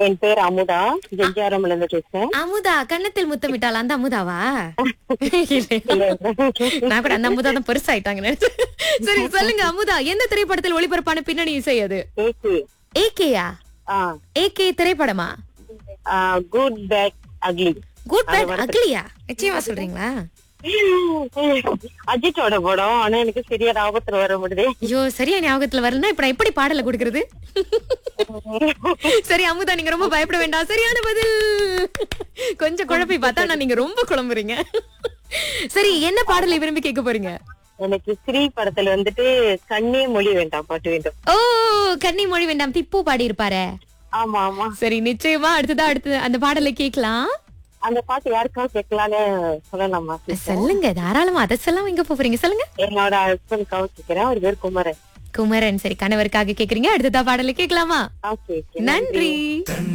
என் பேர் அமுதா ஜெஞ்சாரம்ல இருந்து பேசுறேன் அமுதா கன்னத்தில் முத்தமிட்டாள் அந்த அமுதாவா நான் கூட அந்த அமுதா தான் பெருசாயிட்டாங்க நினைச்சேன். சரி சொல்லுங்க அமுதா எந்த திரைப்படத்தில் ஒளிபரப்பான பின்னணி இசை அது ஏசி ஏகேயா ஏகே திரைப்படமா good bad ugly good bad அக்லியா நிச்சயமா சொல்றீங்களா அஜித்தோட படம் ஆனா எனக்கு சரியா ஞாபகத்துல வர முடியுது ஐயோ சரியா ஞாபகத்துல வரலன்னா இப்ப நான் எப்படி பாடல கொடுக்கறது சரி அமுதா நீங்க ரொம்ப பயப்பட வேண்டாம் சரியான பதில் கொஞ்சம் குழப்பி பார்த்தா நான் நீங்க ரொம்ப குழம்புறீங்க சரி என்ன பாடலை விரும்பி கேட்க போறீங்க எனக்கு ஸ்ரீ படத்துல வந்துட்டு கண்ணே மொழி வேண்டாம் பாட்டு வேண்டும் ஓ கன்னி மொழி வேண்டாம் திப்பு பாடி இருப்பாரு ஆமா ஆமா சரி நிச்சயமா அடுத்ததா அடுத்து அந்த பாடலை கேட்கலாம் அந்த பாட்டு யாருக்காவது கேட்கலான்னு சொல்லலாமா சொல்லுங்க தாராளமா அதை சொல்லாம எங்க போறீங்க சொல்லுங்க என்னோட ஹஸ்பண்ட்காக கேட்கிறேன் அவர் பேர் குமரன் குமரன் சரி கணவருக்காக கேக்குறீங்க அடுத்ததா பாடலை கேட்கலாமா ஓகே நன்றி